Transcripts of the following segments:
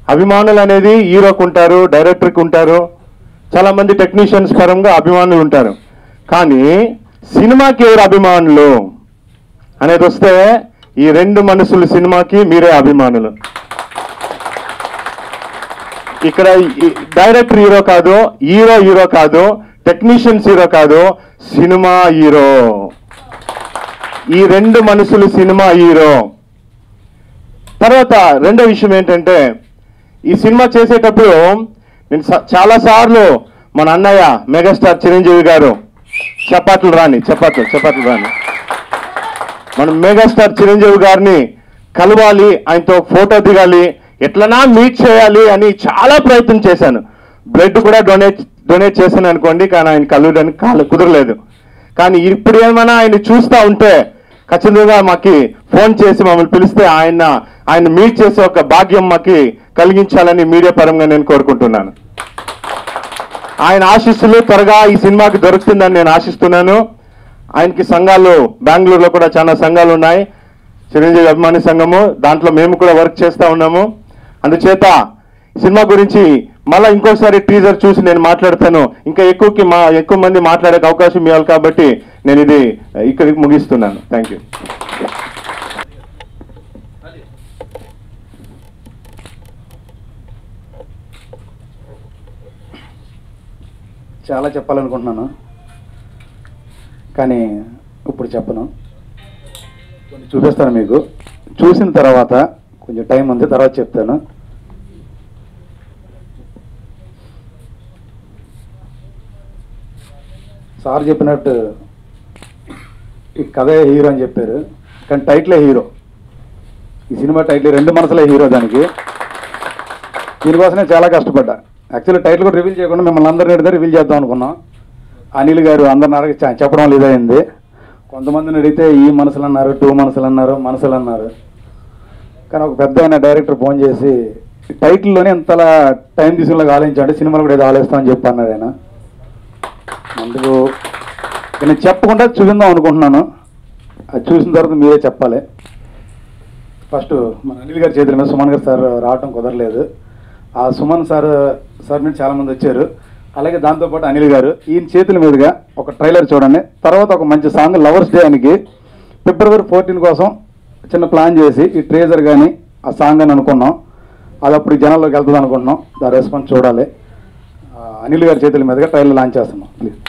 అభిమానులు అనేది హీరోకు ఉంటారు డైరెక్టర్కి ఉంటారు చాలా మంది టెక్నీషియన్స్ పరంగా అభిమానులు ఉంటారు కానీ సినిమాకి ఎవరు అభిమానులు అనేది వస్తే ఈ రెండు మనసులు సినిమాకి మీరే అభిమానులు ఇక్కడ ఈ డైరెక్టర్ హీరో కాదు హీరో హీరో కాదు టెక్నీషియన్స్ హీరో కాదు సినిమా హీరో ఈ రెండు మనుషులు సినిమా హీరో తర్వాత రెండో విషయం ఏంటంటే ఈ సినిమా చేసేటప్పుడు నేను స- చాలా సార్లు మన అన్నయ్య మెగాస్టార్ చిరంజీవి గారు చపాట్లు రాని చపాట్లు చపాట్లు రాని మనం మెగాస్టార్ చిరంజీవి గారిని కలవాలి ఆయనతో ఫోటో దిగాలి ఎట్లనా మీట్ చేయాలి అని చాలా ప్రయత్నం చేశాను బ్లడ్ కూడా డొనేట్ డొనేట్ చేశాను అనుకోండి కానీ ఆయన కలవడానికి కాలు కుదరలేదు కానీ ఇప్పుడు ఏమైనా ఆయన చూస్తూ ఉంటే ఖచ్చితంగా మాకి ఫోన్ చేసి మమ్మల్ని పిలిస్తే ఆయన ఆయన మీట్ చేసే ఒక భాగ్యం మాకి కలిగించాలని మీడియా పరంగా నేను కోరుకుంటున్నాను ఆయన ఆశీస్సులు త్వరగా ఈ సినిమాకి దొరుకుతుందని నేను ఆశిస్తున్నాను ఆయనకి సంఘాలు బెంగళూరులో కూడా చాలా సంఘాలు ఉన్నాయి చిరంజీవి అభిమాని సంఘము దాంట్లో మేము కూడా వర్క్ చేస్తూ ఉన్నాము అందుచేత ఈ సినిమా గురించి మళ్ళీ ఇంకోసారి టీజర్ చూసి నేను మాట్లాడతాను ఇంకా ఎక్కువకి మా ఎక్కువ మంది మాట్లాడే అవకాశం ఇవ్వాలి కాబట్టి నేను ఇది ఇక్కడికి ముగిస్తున్నాను థ్యాంక్ యూ చాలా చెప్పాలనుకుంటున్నాను కానీ ఇప్పుడు చెప్పను కొన్ని చూపిస్తాను మీకు చూసిన తర్వాత కొంచెం టైం ఉంది తర్వాత చెప్తాను సార్ చెప్పినట్టు ఈ కథే హీరో అని చెప్పారు కానీ టైటిలే హీరో ఈ సినిమా టైటిల్ రెండు మనసులే హీరో దానికి దీనికోసమే చాలా కష్టపడ్డా యాక్చువల్లీ టైటిల్ కూడా రివీల్ చేయకుండా మిమ్మల్ని అందరిని అడిగితే రివీల్ చేద్దాం అనుకున్నాం అనిల్ గారు అందరిని అడిగి చ- చెప్పడం వల్ల ఇదైంది కొంతమందిని అడిగితే ఈ మనసులు అన్నారు టూ మనసులు అన్నారు మనసులు అన్నారు కానీ ఒక పెద్ద ఆయన డైరెక్టర్ ఫోన్ చేసి ఈ టైటిల్లోనే ఎంతలా టైం తీసుకుని ఆలోచించండి సినిమాలు కూడా ఏదో ఆలోచిస్తామని చెప్పి అన్నారు ఆయన అందుకు ఇక నేను చెప్పకుండా చూపిందాం అనుకుంటున్నాను అది చూసిన తర్వాత మీరే చెప్పాలి ఫస్ట్ మన అనిల్ గారి చేతుల మీద సుమన్ గారు సార్ రావటం కుదరలేదు ఆ సుమన్ సార్ సార్ మీద చాలా మంది వచ్చారు అలాగే దాంతోపాటు అనిల్ గారు ఈయన చేతుల మీదుగా ఒక ట్రైలర్ చూడండి తర్వాత ఒక మంచి సాంగ్ లవర్స్ డే ఆయనకి ఫిబ్రవరి ఫోర్టీన్ కోసం చిన్న ప్లాన్ చేసి ఈ ట్రేజర్ కానీ ఆ సాంగ్ అని అనుకున్నాం అది అప్పుడు ఈ జనాల్లోకి వెళ్తుంది అనుకుంటున్నాం దాని రెస్పాన్స్ చూడాలి ఆ, అనిల్ గారి చేతుల మీదుగా ట్రైలర్ లాంచ్ చేస్తున్నాం ప్లీజ్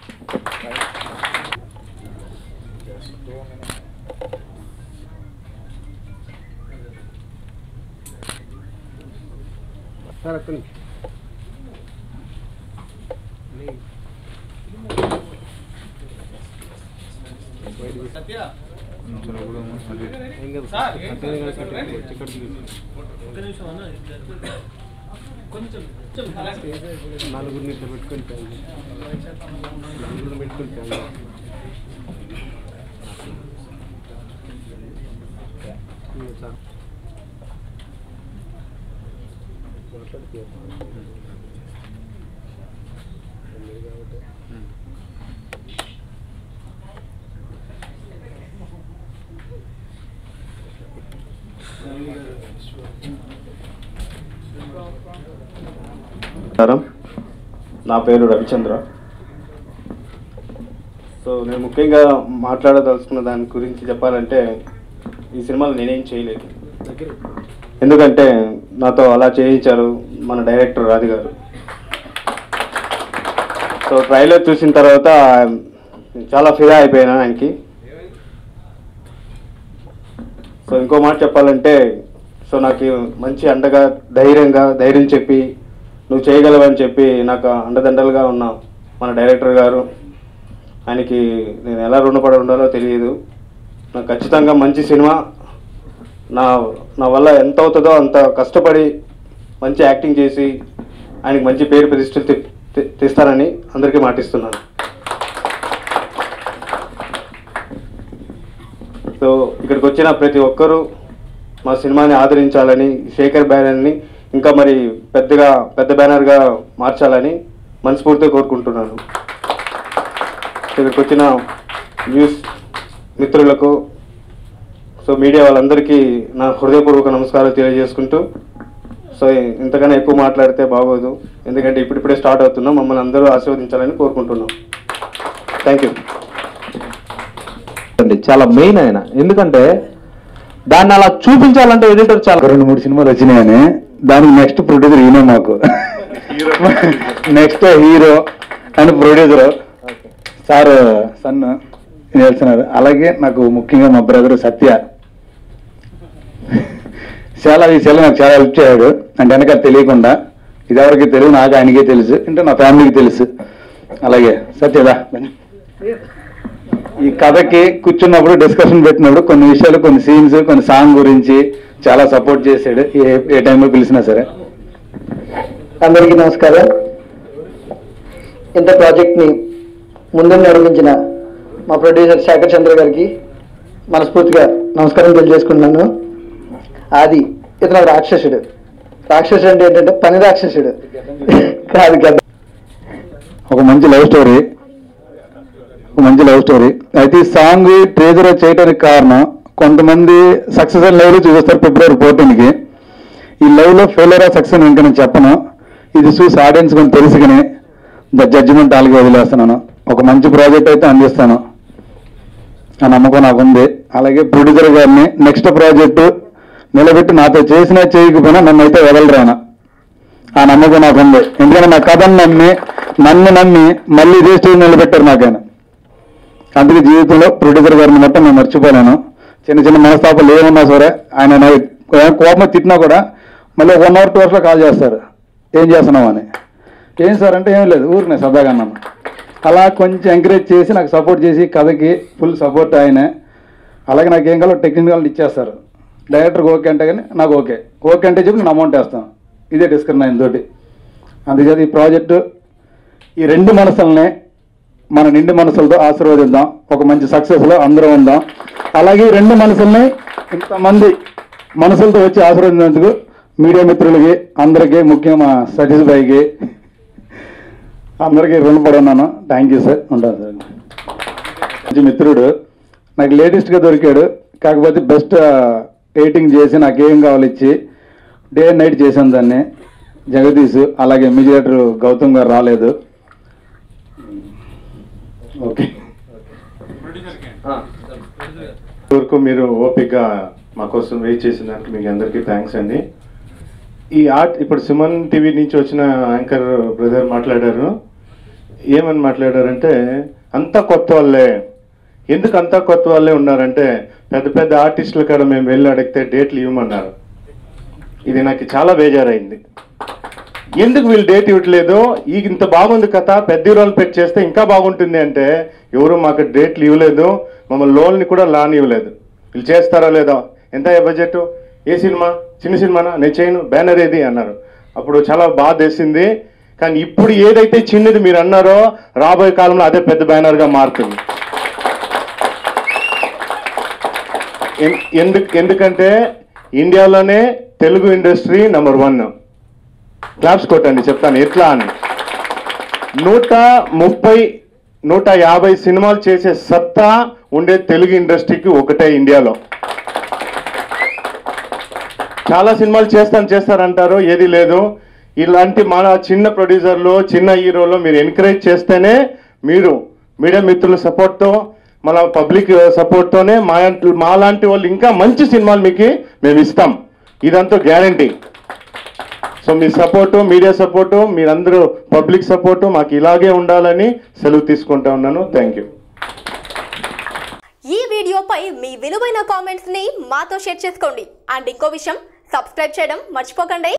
నలుగురిని ఇద్దరు పెట్టుకుని పోయింది నలుగురిని పెట్టుకుని పోయింది సార్ నమస్కారం నా పేరు రవిచంద్ర సో నేను ముఖ్యంగా మాట్లాడదలుచుకున్న దాని గురించి చెప్పాలంటే ఈ సినిమాలో నేనేం చేయలేదు ఎందుకంటే నాతో అలా చేయించారు మన డైరెక్టర్ రాజు గారు సో ట్రైలర్ చూసిన తర్వాత చాలా ఫిదా అయిపోయాను ఆయనకి సో ఇంకో మాట చెప్పాలంటే సో నాకు మంచి అండగా ధైర్యంగా ధైర్యం చెప్పి నువ్వు చేయగలవని చెప్పి నాకు అండదండలుగా ఉన్న మన డైరెక్టర్ గారు ఆయనకి నేను ఎలా రుణపడి ఉండాలో తెలియదు నాకు ఖచ్చితంగా మంచి సినిమా నా నా వల్ల ఎంత అవుతుందో అంత కష్టపడి మంచి యాక్టింగ్ చేసి ఆయనకి మంచి పేరు ప్రతిష్టలు తె- తె- తెస్తానని అందరికీ మాటిస్తున్నాను సో ఇక్కడికి వచ్చిన ప్రతి ఒక్కరూ మా సినిమాని ఆదరించాలని శేఖర్ బ్యానర్ని ఇంకా మరి పెద్దగా పెద్ద బ్యానర్గా మార్చాలని మనస్ఫూర్తిగా కోరుకుంటున్నాను ఇక్కడికి వచ్చిన న్యూస్ మిత్రులకు సో మీడియా వాళ్ళందరికీ నా హృదయపూర్వక నమస్కారాలు తెలియజేసుకుంటూ సో ఇంతకన్నా ఎక్కువ మాట్లాడితే బాగోదు ఎందుకంటే ఇప్పుడిప్పుడే స్టార్ట్ అవుతున్నాం మమ్మల్ని అందరూ ఆశీర్వదించాలని కోరుకుంటున్నాం థ్యాంక్ యూ అండి చాలా మెయిన్ ఆయన ఎందుకంటే దాన్ని అలా చూపించాలంటే ఎడిటర్ చాలా ఒక రెండు మూడు సినిమాలు వచ్చినాయని దానికి నెక్స్ట్ ప్రొడ్యూసర్ ఈయన మాకు next hero and producer sir son నేర్చున్నారు అలాగే నాకు ముఖ్యంగా మా బ్రదర్ సత్య చాలా ఈ సెల్ నాకు చాలా హెల్ప్ చేయడు అంటే వెనక తెలియకుండా ఇది ఎవరికి తెలియదు నాకు ఆయనకే తెలుసు అంటే నా ఫ్యామిలీకి తెలుసు అలాగే సత్యదా ఈ కథకి కూర్చున్నప్పుడు డిస్కషన్ పెట్టినప్పుడు కొన్ని విషయాలు కొన్ని సీన్స్ కొన్ని సాంగ్ గురించి చాలా సపోర్ట్ చేశాడు ఏ ఏ టైంలో పిలిచినా సరే అందరికీ నమస్కారం ఇంత ప్రాజెక్ట్ని ముందు నడిపించిన మా ప్రొడ్యూసర్ శేఖర్ చంద్ర గారికి మనస్ఫూర్తిగా నమస్కారం తెలియజేసుకుంటున్నాను ఆది ఇతను ఒక రాక్షసుడు రాక్షసుడు అంటే ఏంటంటే పని రాక్షసుడు కాదు కదా ఒక మంచి లవ్ స్టోరీ ఒక మంచి లవ్ స్టోరీ అయితే ఈ సాంగ్ ట్రేజర్ చేయడానికి కారణం కొంతమంది సక్సెస్ అయిన లవ్ లో చూపిస్తారు ఫిబ్రవరి ఫోర్టీన్కి ఈ లవ్ లో ఫెయిలర్ సక్సెస్ ఇంకా నేను చెప్పను ఇది చూసి ఆడియన్స్ కొంచెం తెలుసుకుని ద జడ్జిమెంట్ వాళ్ళకి వదిలేస్తున్నాను ఒక మంచి ప్రాజెక్ట్ అయితే అందిస్తాను ఆ నమ్మకం నాకు ఉంది అలాగే ప్రొడ్యూసర్ గారిని నెక్స్ట్ ప్రాజెక్టు నిలబెట్టి నాతో చేసినా చేయకపోయినా నన్ను అయితే వదలరాను ఆ నమ్మకం నాకు ఉంది ఎందుకంటే నా కథను నమ్మి నన్ను నమ్మి మళ్ళీ ఇదే స్టేజ్ నిలబెట్టారు నాకు ఆయన అందుకే జీవితంలో ప్రొడ్యూసర్ గారిని మొత్తం నేను మర్చిపోలేను చిన్న చిన్న మనస్తాపాలు ఏమున్నా సరే ఆయన నా కోపం తిట్టినా కూడా మళ్ళీ ఒక వన్ అవర్ టూ అవర్స్లో కాల్ చేస్తారు ఏం చేస్తున్నావు అని ఏం సార్ అంటే ఏం లేదు ఊరినే సరదాగా అన్నాను అలా కొంచెం ఎంకరేజ్ చేసి నాకు సపోర్ట్ చేసి కథకి ఫుల్ సపోర్ట్ ఆయనే అలాగే నాకు ఏం కావాలో టెక్నికల్ ఇచ్చేస్తారు డైరెక్టర్కి ఓకే అంటే కానీ నాకు ఓకే ఓకే అంటే చెప్పి నేను అమౌంట్ వేస్తాను ఇదే డిస్కషన్ ఆయన తోటి అందుచేత ఈ ప్రాజెక్టు ఈ రెండు మనసుల్ని మన నిండు మనసులతో ఆశీర్వదిద్దాం ఒక మంచి సక్సెస్లో అందరూ ఉందాం అలాగే ఈ రెండు మనసుల్ని ఇంతమంది మనసులతో వచ్చి ఆశీర్వదించినందుకు మీడియా మిత్రులకి అందరికీ ముఖ్యంగా మా సతీష్ భాయ్కి అందరికీ రుణపడి ఉన్నాను థ్యాంక్ యూ సార్ ఉంటాను సార్ మంచి మిత్రుడు నాకు లేటెస్ట్గా దొరికాడు కాకపోతే బెస్ట్ ఎడిటింగ్ చేసి నాకు ఏం కావాలి ఇచ్చి డే అండ్ నైట్ చేశాను దాన్ని జగదీష్ అలాగే మీడియేటర్ గౌతమ్ గారు రాలేదు ఓకే వరకు మీరు ఓపికగా మా కోసం వెయిట్ చేసిన దానికి మీకు అందరికీ థ్యాంక్స్ అండి ఈ ఆర్ట్ ఇప్పుడు సుమన్ టీవీ నుంచి వచ్చిన యాంకర్ బ్రదర్ మాట్లాడారు ఏమని మాట్లాడారంటే అంతా కొత్త వాళ్ళే ఎందుకు అంతా కొత్త వాళ్ళే ఉన్నారంటే పెద్ద పెద్ద ఆర్టిస్టుల కాడ మేము వెళ్ళి అడిగితే డేట్లు ఇవ్వమన్నారు ఇది నాకు చాలా బేజారైంది ఎందుకు వీళ్ళు డేట్ ఇవ్వట్లేదు ఈ ఇంత బాగుంది కథ పెద్ద హీరోలు పెట్టి చేస్తే ఇంకా బాగుంటుంది అంటే ఎవరు మాకు డేట్లు ఇవ్వలేదు మమ్మల్ని లోన్ని కూడా లాన్ ఇవ్వలేదు వీళ్ళు చేస్తారా లేదా ఎంత బడ్జెట్ ఏ సినిమా చిన్న సినిమానా నేను చేయను బ్యానర్ ఏది అన్నారు అప్పుడు చాలా బాధ వేసింది కానీ ఇప్పుడు ఏదైతే చిన్నది మీరు అన్నారో రాబోయే కాలంలో అదే పెద్ద బ్యానర్గా మారుతుంది ఎన్- ఎందుకు ఎందుకంటే ఇండియాలోనే Telugu industry number one claps కొట్టండి చెప్తాను ఎట్లా అని నూట ముప్పై నూట యాభై సినిమాలు చేసే సత్తా ఉండే తెలుగు ఇండస్ట్రీకి ఒకటే ఇండియాలో చాలా సినిమాలు చేస్తాను చేస్తారంటారు ఏది లేదు ఇలాంటి మన చిన్న ప్రొడ్యూసర్లు చిన్న హీరోలు మీరు ఎంకరేజ్ చేస్తేనే మీరు మీడియా మిత్రుల సపోర్ట్తో మన పబ్లిక్ సపోర్ట్తోనే మా మా లాంటి వాళ్ళు ఇంకా మంచి సినిమాలు మీకు మేము ఇస్తాం ఇదంతా గ్యారంటీ సో మీ సపోర్టు మీడియా సపోర్టు మీరందరూ పబ్లిక్ సపోర్టు మాకు ఇలాగే ఉండాలని సెలవు తీసుకుంటా ఉన్నాను థ్యాంక్ యూ ఈ వీడియోపై మీ విలువైన కామెంట్స్ ని మాతో షేర్ చేసుకోండి అండ్ ఇంకో విషయం సబ్స్క్రైబ్ చేయడం మర్చిపోకండి